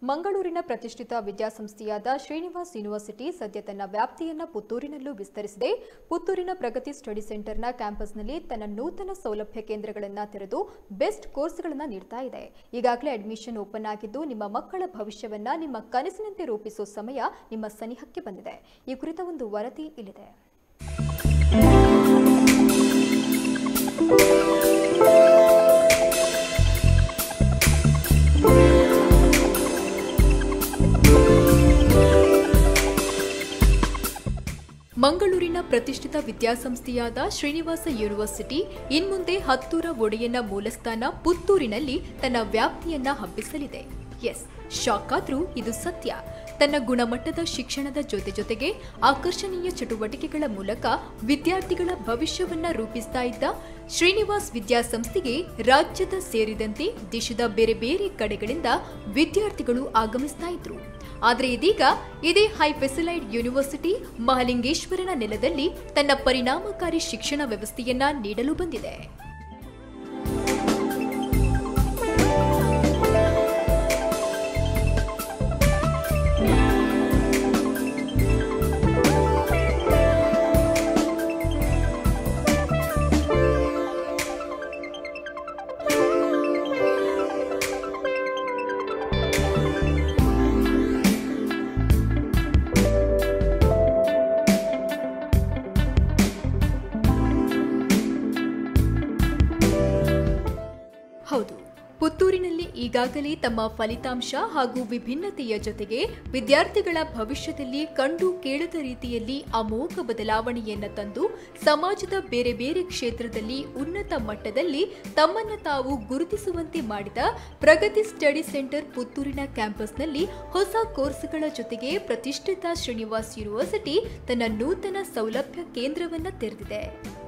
ಮಂಗಳೂರಿನ ಪ್ರತಿಷ್ಠಿತ ವಿದ್ಯಾಸಂಸ್ಥೆಯಾದ ಶ್ರೀನಿವಾಸ್ ಯೂನಿವರ್ಸಿಟಿ ಸದ್ಯ ತನ್ನ ವ್ಯಾಪ್ತಿಯನ್ನ ಪುತ್ತೂರಿನಲ್ಲೂ ವಿಸ್ತರಿಸಿದೆ ಪುತ್ತೂರಿನ ಪ್ರಗತಿ ಸ್ಟಡಿ ಸೆಂಟರ್ನ ಕ್ಯಾಂಪಸ್ನಲ್ಲಿ ತನ್ನ ನೂತನ ಸೌಲಭ್ಯ ಕೇಂದ್ರಗಳನ್ನು ತೆರೆದು ಬೆಸ್ಟ್ ಕೋರ್ಸ್ಗಳನ್ನು ನೀಡ್ತಾ ಇದೆ ಈಗಾಗಲೇ ಅಡ್ಮಿಷನ್ ಓಪನ್ ಆಗಿದ್ದು ನಿಮ್ಮ ಮಕ್ಕಳ ಭವಿಷ್ಯವನ್ನ ನಿಮ್ಮ ಕನಸಿನಂತೆ ರೂಪಿಸೋ ಸಮಯ ನಿಮ್ಮ ಸನಿಹಕ್ಕೆ ಬಂದಿದೆ ಈ ಕುರಿತ ಒಂದು ವರದಿ ಇಲ್ಲಿದೆ ಮಂಗಳೂರಿನ ಪ್ರತಿಷ್ಠಿತ ವಿದ್ಯಾಸಂಸ್ಥೆಯಾದ ಶ್ರೀನಿವಾಸ ಯೂನಿವರ್ಸಿಟಿ ಇನ್ಮುಂದೆ ಹತ್ತೂರ ಒಡೆಯನ ಮೂಲಸ್ಥಾನ ಪುತ್ತೂರಿನಲ್ಲಿ ತನ್ನ ವ್ಯಾಪ್ತಿಯನ್ನ ಹಬ್ಬಿಸಲಿದೆ ಎಸ್ ಶಾಕ್ ಆದ್ರೂ ಇದು ಸತ್ಯ ತನ್ನ ಗುಣಮಟ್ಟದ ಶಿಕ್ಷಣದ ಜೊತೆ ಜೊತೆಗೆ ಆಕರ್ಷಣೀಯ ಚಟುವಟಿಕೆಗಳ ಮೂಲಕ ವಿದ್ಯಾರ್ಥಿಗಳ ಭವಿಷ್ಯವನ್ನ ರೂಪಿಸ್ತಾ ಇದ್ದ ಶ್ರೀನಿವಾಸ್ ವಿದ್ಯಾಸಂಸ್ಥೆಗೆ ರಾಜ್ಯದ ಸೇರಿದಂತೆ ದೇಶದ ಬೇರೆ ಬೇರೆ ಕಡೆಗಳಿಂದ ವಿದ್ಯಾರ್ಥಿಗಳು ಆಗಮಿಸ್ತಾ ಇದ್ರು ಆದರೆ ಇದೀಗ ಇದೇ ಹೈ ಫೆಸಿಲೈಡ್ ಯೂನಿವರ್ಸಿಟಿ ಮಹಲಿಂಗೇಶ್ವರನ ನೆಲದಲ್ಲಿ ತನ್ನ ಪರಿಣಾಮಕಾರಿ ಶಿಕ್ಷಣ ವ್ಯವಸ್ಥೆಯನ್ನ ನೀಡಲು ಬಂದಿದೆ ಹೌದು ಪುತ್ತೂರಿನಲ್ಲಿ ಈಗಾಗಲೇ ತಮ್ಮ ಫಲಿತಾಂಶ ಹಾಗೂ ವಿಭಿನ್ನತೆಯ ಜೊತೆಗೆ ವಿದ್ಯಾರ್ಥಿಗಳ ಭವಿಷ್ಯದಲ್ಲಿ ಕಂಡು ಕೇಳದ ರೀತಿಯಲ್ಲಿ ಅಮೋಘ ಬದಲಾವಣೆಯನ್ನ ತಂದು ಸಮಾಜದ ಬೇರೆ ಬೇರೆ ಕ್ಷೇತ್ರದಲ್ಲಿ ಉನ್ನತ ಮಟ್ಟದಲ್ಲಿ ತಮ್ಮನ್ನ ತಾವು ಗುರುತಿಸುವಂತೆ ಮಾಡಿದ ಪ್ರಗತಿ ಸ್ಟಡಿ ಸೆಂಟರ್ ಪುತ್ತೂರಿನ ಕ್ಯಾಂಪಸ್ನಲ್ಲಿ ಹೊಸ ಕೋರ್ಸ್ಗಳ ಜೊತೆಗೆ ಪ್ರತಿಷ್ಠಿತ ಶ್ರೀನಿವಾಸ್ ಯೂನಿವರ್ಸಿಟಿ ತನ್ನ ನೂತನ ಸೌಲಭ್ಯ ಕೇಂದ್ರವನ್ನ ತೆರೆದಿದೆ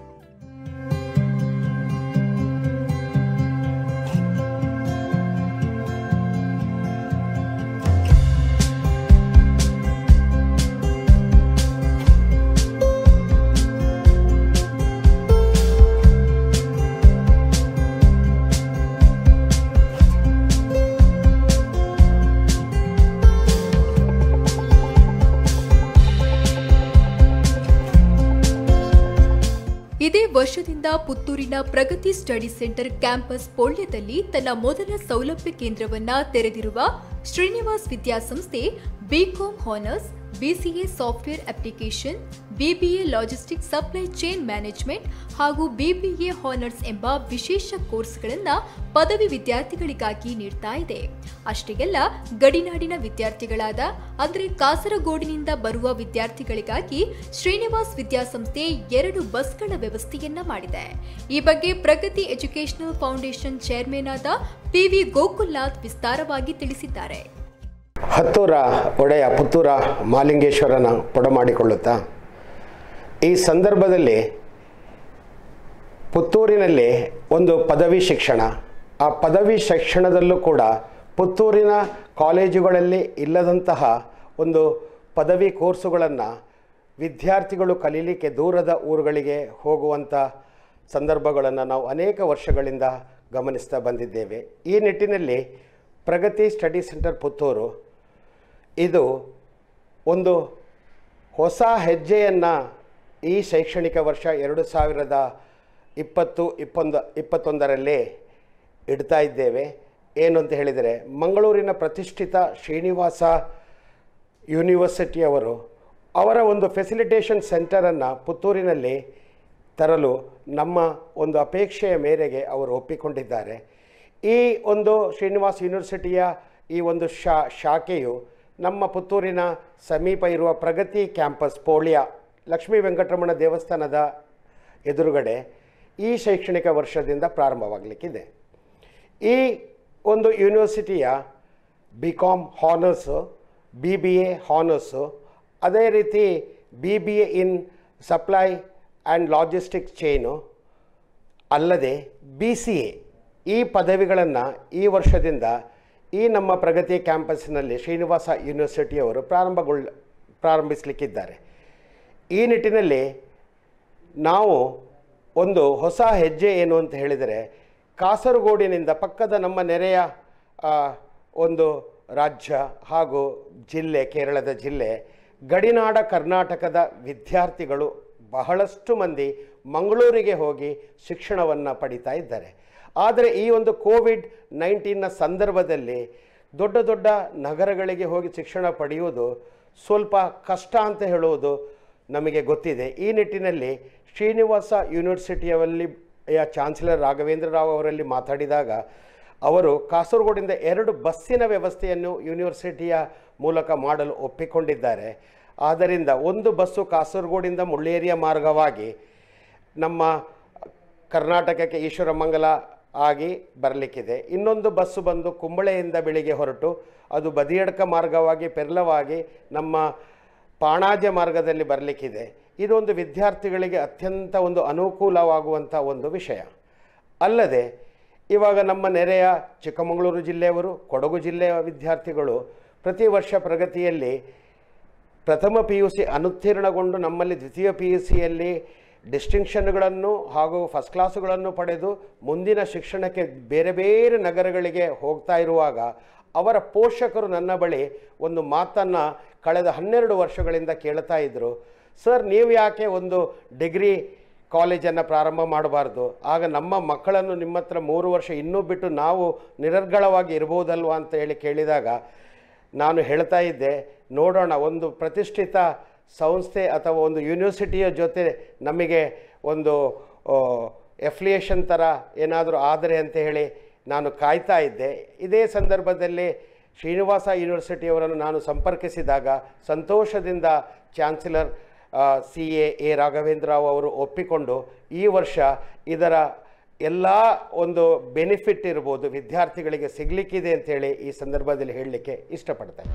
ಇದೇ ವರ್ಷದಿಂದ ಪುತ್ತೂರಿನ ಪ್ರಗತಿ ಸ್ಟಡಿ ಸೆಂಟರ್ ಕ್ಯಾಂಪಸ್ ಪೋಳ್ಯದಲ್ಲಿ ತನ್ನ ಮೊದಲ ಸೌಲಭ್ಯ ಕೇಂದ್ರವನ್ನ ತೆರೆದಿರುವ ಶ್ರೀನಿವಾಸ್ ವಿದ್ಯಾಸಂಸ್ಥೆ BCom honours BCA software application BBA logistic supply chain management ಹಾಗೂ ಬಿಬಿಎ ಹಾನರ್ಸ್ ಎಂಬ ವಿಶೇಷ ಕೋರ್ಸ್ಗಳನ್ನು ಪದವಿ ವಿದ್ಯಾರ್ಥಿಗಳಿಗಾಗಿ ನೀಡ್ತಾ ಇದೆ ಅಷ್ಟೇಯಲ್ಲ ಗಡಿನಾಡಿನ ವಿದ್ಯಾರ್ಥಿಗಳಾದ ಅಂದರೆ ಕಾಸರಗೋಡಿನಿಂದ ಬರುವ ವಿದ್ಯಾರ್ಥಿಗಳಿಗಾಗಿ ಶ್ರೀನಿವಾಸ್ ವಿದ್ಯಾಸಂಸ್ಥೆ ಎರಡು ಬಸ್ಗಳ ವ್ಯವಸ್ಥೆಯನ್ನ ಮಾಡಿದೆ ಈ ಬಗ್ಗೆ ಪ್ರಗತಿ ಎಜುಕೇಶನಲ್ ಫೌಂಡೇಶನ್ ಚೇರ್ಮನ್ ಆದ ಪಿವಿ ಗೋಕುಲ್ನಾಥ್ ವಿಸ್ತಾರವಾಗಿ ತಿಳಿಸಿದ್ದಾರೆ ಹತ್ತೂರ ಒಡೆಯ ಪುತ್ತೂರ ಮಾಲಿಂಗೇಶ್ವರನ ಪೊಡಮಾಡಿಕೊಳ್ಳುತ್ತಾ ಈ ಸಂದರ್ಭದಲ್ಲಿ ಪುತ್ತೂರಿನಲ್ಲಿ ಒಂದು ಪದವಿ ಶಿಕ್ಷಣ ಆ ಪದವಿ ಶಿಕ್ಷಣದಲ್ಲೂ ಕೂಡ ಪುತ್ತೂರಿನ ಕಾಲೇಜುಗಳಲ್ಲಿ ಇಲ್ಲದಂತಹ ಒಂದು ಪದವಿ ಕೋರ್ಸುಗಳನ್ನು ವಿದ್ಯಾರ್ಥಿಗಳು ಕಲೀಲಿಕ್ಕೆ ದೂರದ ಊರುಗಳಿಗೆ ಹೋಗುವಂಥ ಸಂದರ್ಭಗಳನ್ನು ನಾವು ಅನೇಕ ವರ್ಷಗಳಿಂದ ಗಮನಿಸ್ತಾ ಬಂದಿದ್ದೇವೆ ಈ ನಿಟ್ಟಿನಲ್ಲಿ ಪ್ರಗತಿ ಸ್ಟಡಿ ಸೆಂಟರ್ ಪುತ್ತೂರು ಇದು ಒಂದು ಹೊಸ ಹೆಜ್ಜೆಯನ್ನು ಈ ಶೈಕ್ಷಣಿಕ ವರ್ಷ ಎರಡು ಸಾವಿರದ ಇಪ್ಪತ್ತು ಇಪ್ಪೊಂದು ಇಪ್ಪತ್ತೊಂದರಲ್ಲಿ ಇಡ್ತಾ ಇದ್ದೇವೆ ಏನು ಅಂತ ಹೇಳಿದರೆ ಮಂಗಳೂರಿನ ಪ್ರತಿಷ್ಠಿತ ಶ್ರೀನಿವಾಸ ಯೂನಿವರ್ಸಿಟಿಯವರು ಅವರ ಒಂದು ಫೆಸಿಲಿಟೇಷನ್ ಸೆಂಟರನ್ನು ಪುತ್ತೂರಿನಲ್ಲಿ ತರಲು ನಮ್ಮ ಒಂದು ಅಪೇಕ್ಷೆಯ ಮೇರೆಗೆ ಅವರು ಒಪ್ಪಿಕೊಂಡಿದ್ದಾರೆ ಈ ಒಂದು ಶ್ರೀನಿವಾಸ್ ಯೂನಿವರ್ಸಿಟಿಯ ಈ ಒಂದು ಶಾ ಶಾಖೆಯು ನಮ್ಮ ಪುತ್ತೂರಿನ ಸಮೀಪ ಇರುವ ಪ್ರಗತಿ ಕ್ಯಾಂಪಸ್ ಪೋಳ್ಯ ಲಕ್ಷ್ಮೀ ವೆಂಕಟರಮಣ ದೇವಸ್ಥಾನದ ಎದುರುಗಡೆ ಈ ಶೈಕ್ಷಣಿಕ ವರ್ಷದಿಂದ ಪ್ರಾರಂಭವಾಗಲಿಕ್ಕಿದೆ ಈ ಒಂದು ಯೂನಿವರ್ಸಿಟಿಯ B com honours B B A honours ಅದೇ ರೀತಿ B B A in supply and logistics chain ಅಲ್ಲದೆ ಬಿ ಸಿ ಎ ಈ ಪದವಿಗಳನ್ನು ಈ ವರ್ಷದಿಂದ ಈ ನಮ್ಮ ಪ್ರಗತಿ ಕ್ಯಾಂಪಸ್ಸಿನಲ್ಲಿ ಶ್ರೀನಿವಾಸ ಯೂನಿವರ್ಸಿಟಿಯವರು ಪ್ರಾರಂಭಗೊಳ್ಳ ಪ್ರಾರಂಭಿಸಲಿಕ್ಕಿದ್ದಾರೆ ಈ ನಿಟ್ಟಿನಲ್ಲಿ ನಾವು ಒಂದು ಹೊಸ ಹೆಜ್ಜೆ ಏನು ಅಂತ ಹೇಳಿದರೆ ಕಾಸರಗೋಡಿನಿಂದ ಪಕ್ಕದ ನಮ್ಮ ನೆರೆಯ ಆ, ಒಂದು ರಾಜ್ಯ ಹಾಗೂ ಜಿಲ್ಲೆ ಕೇರಳದ ಜಿಲ್ಲೆ ಗಡಿನಾಡ ಕರ್ನಾಟಕದ ವಿದ್ಯಾರ್ಥಿಗಳು ಬಹಳಷ್ಟು ಮಂದಿ ಮಂಗಳೂರಿಗೆ ಹೋಗಿ ಶಿಕ್ಷಣವನ್ನು ಪಡಿತಾ ಇದ್ದಾರೆ ಆದರೆ ಈ ಒಂದು ಕೋವಿಡ್ ನೈನ್ಟೀನ್ನ ಸಂದರ್ಭದಲ್ಲಿ ದೊಡ್ಡ ದೊಡ್ಡ ನಗರಗಳಿಗೆ ಹೋಗಿ ಶಿಕ್ಷಣ ಪಡೆಯುವುದು ಸ್ವಲ್ಪ ಕಷ್ಟ ಅಂತ ಹೇಳುವುದು ನಮಗೆ ಗೊತ್ತಿದೆ ಈ ನಿಟ್ಟಿನಲ್ಲಿ ಶ್ರೀನಿವಾಸ ಯೂನಿವರ್ಸಿಟಿಯಲ್ಲಿ ಯ ಚಾನ್ಸಲರ್ ರಾಘವೇಂದ್ರ ರಾವ್ ಅವರಲ್ಲಿ ಮಾತಾಡಿದಾಗ ಅವರು ಕಾಸರಗೋಡಿಂದ ಎರಡು ಬಸ್ಸಿನ ವ್ಯವಸ್ಥೆಯನ್ನು ಯೂನಿವರ್ಸಿಟಿಯ ಮೂಲಕ ಮಾಡಲು ಒಪ್ಪಿಕೊಂಡಿದ್ದಾರೆ ಆದ್ದರಿಂದ ಒಂದು ಬಸ್ಸು ಕಾಸರಗೋಡಿಂದ ಮುಳ್ಳೇರಿಯ ಮಾರ್ಗವಾಗಿ ನಮ್ಮ ಕರ್ನಾಟಕಕ್ಕೆ ಈಶ್ವರಮಂಗಲ ಆಗಿ ಬರಲಿಕ್ಕಿದೆ ಇನ್ನೊಂದು ಬಸ್ಸು ಬಂದು ಕುಂಬಳೆಯಿಂದ ಬೆಳಿಗ್ಗೆ ಹೊರಟು ಅದು ಬದಿಯಡ್ಕ ಮಾರ್ಗವಾಗಿ ಪೆರ್ಲವಾಗಿ ನಮ್ಮ ಪಾಣಾಜೆ ಮಾರ್ಗದಲ್ಲಿ ಬರಲಿಕ್ಕಿದೆ ಇದೊಂದು ವಿದ್ಯಾರ್ಥಿಗಳಿಗೆ ಅತ್ಯಂತ ಒಂದು ಅನುಕೂಲವಾಗುವಂಥ ಒಂದು ವಿಷಯ ಅಲ್ಲದೆ ಇವಾಗ ನಮ್ಮ ನೆರೆಯ ಚಿಕ್ಕಮಗಳೂರು ಜಿಲ್ಲೆಯವರು ಕೊಡಗು ಜಿಲ್ಲೆಯ ವಿದ್ಯಾರ್ಥಿಗಳು ಪ್ರತಿ ವರ್ಷ ಪ್ರಗತಿಯಲ್ಲಿ ಪ್ರಥಮ ಪಿ ಯು ಸಿ ಅನುತ್ತೀರ್ಣಗೊಂಡು ನಮ್ಮಲ್ಲಿ ದ್ವಿತೀಯ ಪಿ ಯು ಸಿಯಲ್ಲಿ ಡಿಸ್ಟಿಂಕ್ಷನ್ಗಳನ್ನು ಹಾಗೂ ಫಸ್ಟ್ ಕ್ಲಾಸುಗಳನ್ನು ಪಡೆದು ಮುಂದಿನ ಶಿಕ್ಷಣಕ್ಕೆ ಬೇರೆ ಬೇರೆ ನಗರಗಳಿಗೆ ಹೋಗ್ತಾ ಇರುವಾಗ ಅವರ ಪೋಷಕರು ನನ್ನ ಬಳಿ ಒಂದು ಮಾತನ್ನು ಕಳೆದ ಹನ್ನೆರಡು ವರ್ಷಗಳಿಂದ ಕೇಳ್ತಾ ಇದ್ದರು ಸರ್ ನೀವು ಯಾಕೆ ಒಂದು ಡಿಗ್ರಿ ಕಾಲೇಜನ್ನು ಪ್ರಾರಂಭ ಮಾಡಬಾರ್ದು ಆಗ ನಮ್ಮ ಮಕ್ಕಳನ್ನು ನಿಮ್ಮ ಹತ್ರ ಮೂರು ವರ್ಷ ಇನ್ನೂ ಬಿಟ್ಟು ನಾವು ನಿರರ್ಗಳವಾಗಿ ಇರ್ಬೋದಲ್ವಾ ಅಂತ ಹೇಳಿ ಕೇಳಿದಾಗ ನಾನು ಹೇಳ್ತಾ ಇದ್ದೆ ನೋಡೋಣ ಒಂದು ಪ್ರತಿಷ್ಠಿತ ಸಂಸ್ಥೆ ಅಥವಾ ಒಂದು ಯೂನಿವರ್ಸಿಟಿಯ ಜೊತೆ ನಮಗೆ ಒಂದು ಎಫ್ಲಿಯೇಷನ್ ಥರ ಏನಾದರೂ ಆದರೆ ಅಂತ ಹೇಳಿ ನಾನು ಕಾಯ್ತಾ ಇದ್ದೆ ಇದೇ ಸಂದರ್ಭದಲ್ಲಿ ಶ್ರೀನಿವಾಸ ಯೂನಿವರ್ಸಿಟಿಯವರನ್ನು ನಾನು ಸಂಪರ್ಕಿಸಿದಾಗ ಸಂತೋಷದಿಂದ chancellor C A A Raghavendra Rao ಅವರು ಒಪ್ಪಿಕೊಂಡು ಈ ವರ್ಷ ಇದರ ಎಲ್ಲ ಒಂದು ಬೆನಿಫಿಟ್ ಇರ್ಬೋದು ವಿದ್ಯಾರ್ಥಿಗಳಿಗೆ ಸಿಗಲಿಕ್ಕಿದೆ ಅಂತೇಳಿ ಈ ಸಂದರ್ಭದಲ್ಲಿ ಹೇಳಲಿಕ್ಕೆ ಇಷ್ಟಪಡ್ತೇನೆ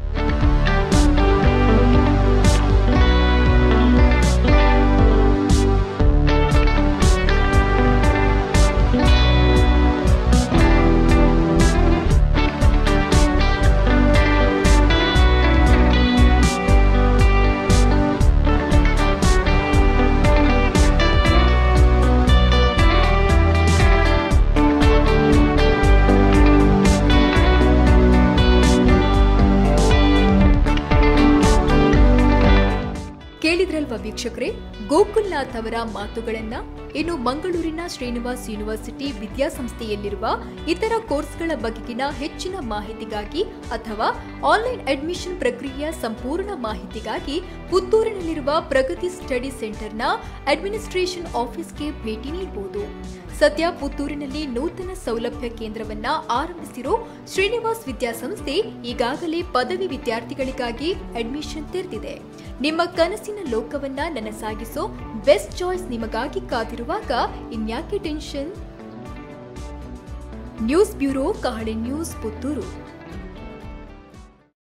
ಕೇಳಿದ್ರಲ್ವಾ ವೀಕ್ಷಕರೇ ಗೋಕುಲ್ನಾಥ್ ಅವರ ಮಾತುಗಳನ್ನ ಇನ್ನು ಮಂಗಳೂರಿನ ಶ್ರೀನಿವಾಸ್ ಯೂನಿವರ್ಸಿಟಿ ವಿದ್ಯಾಸಂಸ್ಥೆಯಲ್ಲಿರುವ ಇತರ ಕೋರ್ಸ್ಗಳ ಬಗೆಗಿನ ಹೆಚ್ಚಿನ ಮಾಹಿತಿಗಾಗಿ ಅಥವಾ ಆನ್ಲೈನ್ ಅಡ್ಮಿಷನ್ ಪ್ರಕ್ರಿಯೆಯ ಸಂಪೂರ್ಣ ಮಾಹಿತಿಗಾಗಿ ಪುತ್ತೂರಿನಲ್ಲಿರುವ ಪ್ರಗತಿ ಸ್ಟಡಿ ಸೆಂಟರ್ನ ಅಡ್ಮಿನಿಸ್ಟ್ರೇಷನ್ ಆಫೀಸ್ಗೆ ಭೇಟಿ ನೀಡಬಹುದು ಸದ್ಯ ಪುತ್ತೂರಿನಲ್ಲಿ ನೂತನ ಸೌಲಭ್ಯ ಕೇಂದ್ರವನ್ನ ಆರಂಭಿಸಿರೋ ಶ್ರೀನಿವಾಸ್ ವಿದ್ಯಾಸಂಸ್ಥೆ ಈಗಾಗಲೇ ಪದವಿ ವಿದ್ಯಾರ್ಥಿಗಳಿಗಾಗಿ ಅಡ್ಮಿಷನ್ ತೆರೆದಿದೆ ನಿಮ್ಮ ಕನಸಿನ ಲೋಕವನ್ನ ನನಸಾಗಿಸೋ ಬೆಸ್ಟ್ ಚಾಯ್ಸ್ ನಿಮಗಾಗಿ ಕಾದಿರುವಾಗ ಇನ್ಯಾಕೆ tension news bureau Kahale news Puttur